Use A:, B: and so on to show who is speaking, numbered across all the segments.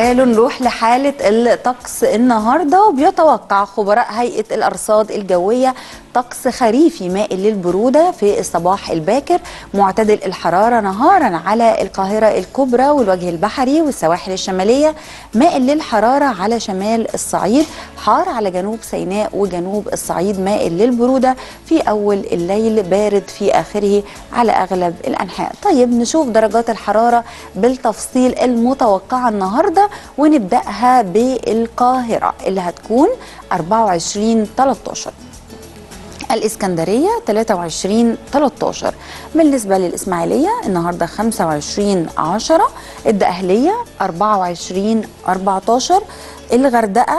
A: تعالوا نروح لحالة الطقس النهاردة وبيتوقع خبراء هيئة الأرصاد الجوية طقس خريفي مائل للبرودة في الصباح الباكر معتدل الحرارة نهارا على القاهرة الكبرى والوجه البحري والسواحل الشمالية مائل للحرارة على شمال الصعيد حار على جنوب سيناء وجنوب الصعيد مائل للبرودة في أول الليل بارد في آخره على أغلب الأنحاء طيب نشوف درجات الحرارة بالتفصيل المتوقعة النهاردة ونبدأها بالقاهرة اللي هتكون 24 13 الإسكندرية 23 13 بالنسبة للإسماعيلية النهاردة 25 10 الدقهلية 24 14 الغردقة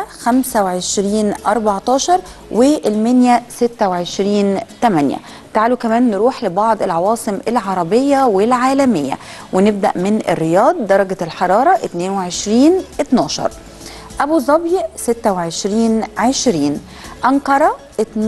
A: 25 14 والمنيا 26 8 تعالوا كمان نروح لبعض العواصم العربية والعالمية ونبدأ من الرياض درجة الحرارة 22 12 أبو ظبي 26 20 أنقرة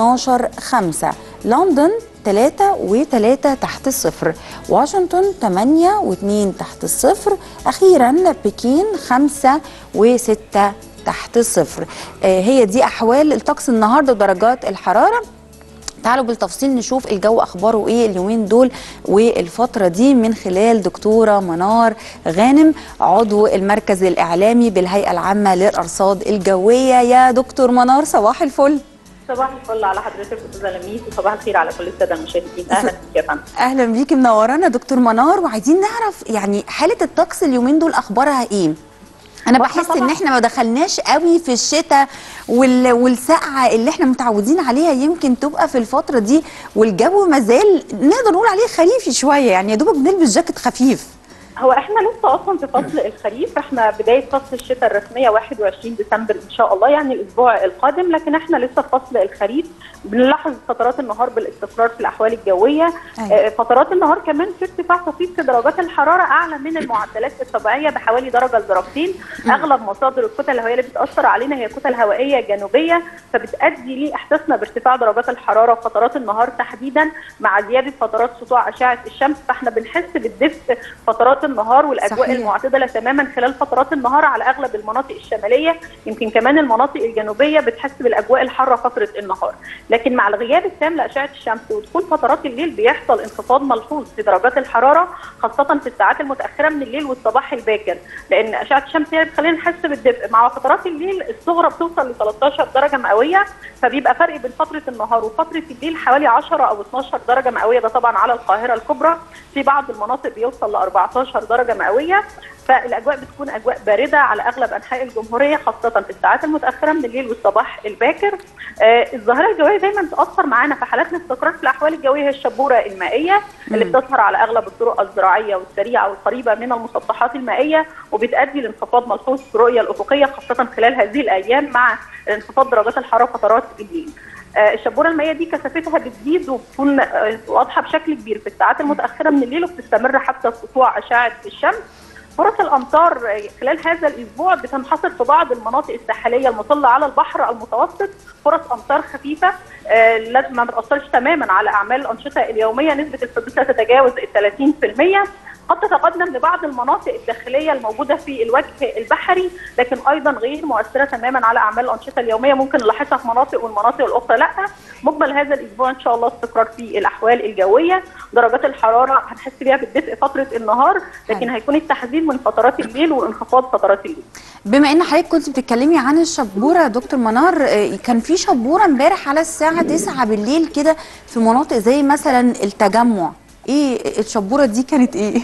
A: 12 5 لندن 3 و3 تحت الصفر واشنطن 8 و2 تحت الصفر أخيرا بكين 5 و6 تحت الصفر آه هي دي أحوال الطقس النهاردة ودرجات الحرارة تعالوا بالتفصيل نشوف الجو اخباره ايه اليومين دول والفتره دي من خلال دكتوره منار غانم عضو المركز الاعلامي بالهيئه العامه للارصاد الجويه يا دكتور منار صباح الفل
B: صباح الفل على حضرتك استاذه لميس وصباح الخير على كل الساده المشاهدين اهلا بيك يا فندم
A: اهلا بيكي منورانا دكتور منار وعايزين نعرف يعني حاله الطقس اليومين دول اخبارها ايه انا بحس ان احنا ما دخلناش قوي في الشتاء وال... والسقعه اللي احنا متعودين عليها يمكن تبقى في الفتره دي والجو مازال نقدر نقول عليه خريفي شويه يعني يا دوبك بنلبس جاكيت خفيف
B: هو احنا لسه اصلا في فصل الخريف احنا بدايه فصل الشتاء الرسميه 21 ديسمبر ان شاء الله يعني الاسبوع القادم لكن احنا لسه في فصل الخريف بنلاحظ فترات النهار بالاستقرار في الاحوال الجويه أيوة. فترات النهار كمان في ارتفاع طفيف في درجات الحراره اعلى من المعدلات الطبيعيه بحوالي درجه لدرجتين اغلب مصادر الكتل الهوائيه اللي بتاثر علينا هي كتل هوائيه جنوبيه فبتؤدي لاحساسنا بارتفاع درجات الحراره في فترات النهار تحديدا مع زياده فترات سطوع اشعه الشمس فاحنا بنحس بالدفء فترات النهار والاجواء صحيح. المعتدله تماما خلال فترات النهار على اغلب المناطق الشماليه يمكن كمان المناطق الجنوبيه بتحس بالاجواء الحاره فتره النهار لكن مع الغياب التام لاشعه الشمس ودخول فترات الليل بيحصل انخفاض ملحوظ في درجات الحراره خاصه في الساعات المتاخره من الليل والصباح الباكر لان اشعه الشمس هي بتخلينا نحس بالدفء مع فترات الليل الصغرى بتوصل ل 13 درجه مئويه فبيبقى فرق بين فتره النهار وفتره الليل حوالي 10 او 12 درجه مئويه ده طبعا على القاهره الكبرى في بعض المناطق بيوصل ل 14 درجه مئويه فالاجواء بتكون اجواء بارده على اغلب انحاء الجمهوريه خاصه في الساعات المتاخره من الليل والصباح الباكر آه الظاهره الجويه دايما تاثر معانا في حالات الاستقرار في الاحوال الجويه هي الشبوره المائيه اللي بتظهر على اغلب الطرق الزراعيه والسريعه والقريبه من المسطحات المائيه وبتؤدي لانخفاض ملحوظ في الرؤيه الافقيه خاصه خلال هذه الايام مع انخفاض درجات الحراره فترات الليل آه الشبوره المائيه دي كثافتها بتزيد وبتكون آه واضحه بشكل كبير في الساعات المتاخره من الليل وبتستمر حتى سطوع اشعه الشمس فرص الامطار خلال هذا الاسبوع بتنحصر في بعض المناطق الساحليه المطله على البحر المتوسط فرص امطار خفيفه آه لازم ما تاثرش تماما على اعمال الانشطه اليوميه نسبه الحدوث لا تتجاوز ال 30% قد تتقدم لبعض المناطق الداخليه الموجوده في الوجه البحري لكن ايضا غير مؤثره تماما على اعمال الانشطه اليوميه ممكن نلاحظها في مناطق والمناطق الاخرى لا مقبل هذا الاسبوع ان شاء الله استقرار في الاحوال الجويه درجات الحراره هنحس بيها بالدفء فتره النهار لكن هيكون التحذير من فترات الليل وانخفاض فترات الليل
A: بما ان حضرتك كنت بتتكلمي عن الشبوره يا دكتور منار كان في شبوره امبارح على الساعه 9 بالليل كده في مناطق زي مثلا التجمع ايه الشبوره دي كانت ايه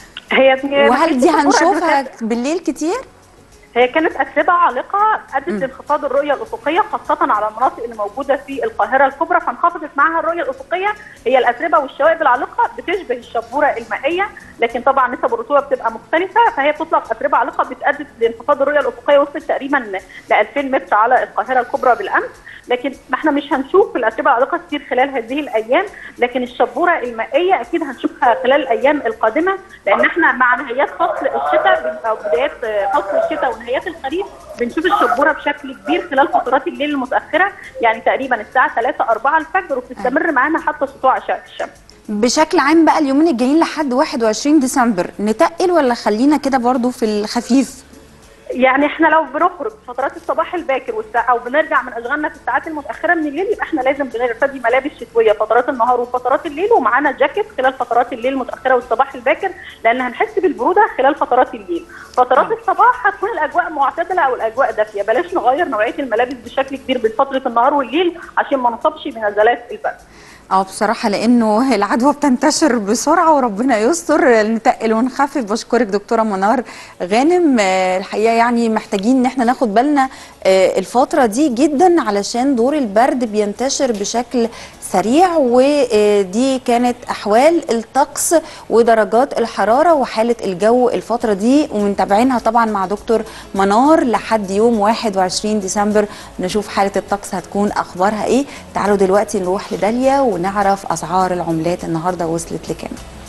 B: هي
A: وهل دي هنشوفها بالليل كتير
B: هي كانت اتربه عالقه ادت لانخفاض الرؤيه الافقيه خاصه على المناطق اللي موجوده في القاهره الكبرى فانخفضت معها الرؤيه الافقيه هي الاتربه والشوائب العالقه بتشبه الشبوره المائيه لكن طبعا نسب الرطوبه بتبقى مختلفه فهي بتطلق اتربه عالقه بتادت لانخفاض الرؤيه الافقيه وصلت تقريبا ل 2000 متر على القاهره الكبرى بالامس لكن ما احنا مش هنشوف الاتربه العالقه كتير خلال هذه الايام لكن الشبوره المائيه اكيد هنشوفها خلال الايام القادمه لان احنا مع نهايات فصل الشتاء او بدايات فصل الشتاء ونهايات الخريف بنشوف الشبوره بشكل كبير خلال فترات الليل المتاخره يعني تقريبا الساعه 3 4 الفجر وبتستمر معانا حتى سطوع اشعه الشمس
A: بشكل عام بقى اليومين الجايين لحد 21 ديسمبر نتقل ولا خلينا كده برضو في الخفيف
B: يعني احنا لو بنخرج فترات الصباح الباكر والساعة او بنرجع من اشغالنا في الساعات المتاخره من الليل يبقى احنا لازم بنرتدي ملابس شتويه فترات النهار وفترات الليل ومعانا جاكيت خلال فترات الليل المتاخره والصباح الباكر لان هنحس بالبروده خلال فترات الليل فترات
A: نعم.
B: الصباح هتكون الاجواء معتدله او الاجواء دافيه بلاش نغير نوعيه الملابس بشكل كبير بين فتره النهار والليل عشان ما نصابش بنزلات البرد
A: اه بصراحة لأنه العدوى بتنتشر بسرعة وربنا يستر نتقل ونخفف بشكرك دكتورة منار غانم آه، الحقيقة يعني محتاجين إن احنا ناخد بالنا آه، الفترة دي جدا علشان دور البرد بينتشر بشكل سريع ودي كانت أحوال الطقس ودرجات الحرارة وحالة الجو الفترة دي ومتابعينها طبعا مع دكتور منار لحد يوم 21 ديسمبر نشوف حالة الطقس هتكون أخبارها إيه تعالوا دلوقتي نروح لداليا ونعرف أسعار العملات النهاردة وصلت لكام